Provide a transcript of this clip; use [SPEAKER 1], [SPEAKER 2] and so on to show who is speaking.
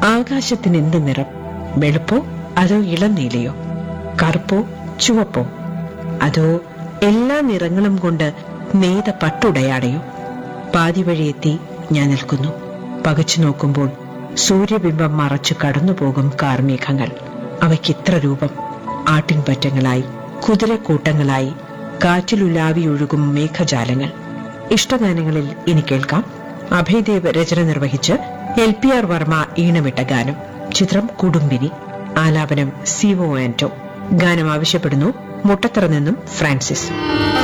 [SPEAKER 1] ആകാശത്തിന് എന്ത് നിറം വെളുപ്പോ അതോ ഇളം നീലയോ കറുപ്പോ ചുവപ്പോ അതോ എല്ലാ നിറങ്ങളും കൊണ്ട് നെയ്ത പട്ടുടയാടയോ പാതി വഴിയെത്തി ഞാൻ നിൽക്കുന്നു പകച്ചു നോക്കുമ്പോൾ സൂര്യബിംബം മറച്ചു കടന്നുപോകും കാർമേഘങ്ങൾ അവയ്ക്കിത്ര രൂപം ആട്ടിൻപറ്റങ്ങളായി കുതിരക്കൂട്ടങ്ങളായി കാറ്റിലുലാവി ഒഴുകും മേഘജാലങ്ങൾ ഇഷ്ടഗാനങ്ങളിൽ ഇനി കേൾക്കാം അഭയദേവ് രചന നിർവഹിച്ച് എൽ പി ആർ വർമ്മ ഈണമിട്ട ഗാനം ചിത്രം കുടുംബിനി ആലാപനം സിവോ ആന്റോ ഗാനം ആവശ്യപ്പെടുന്നു മുട്ടത്തറ നിന്നും ഫ്രാൻസിസ്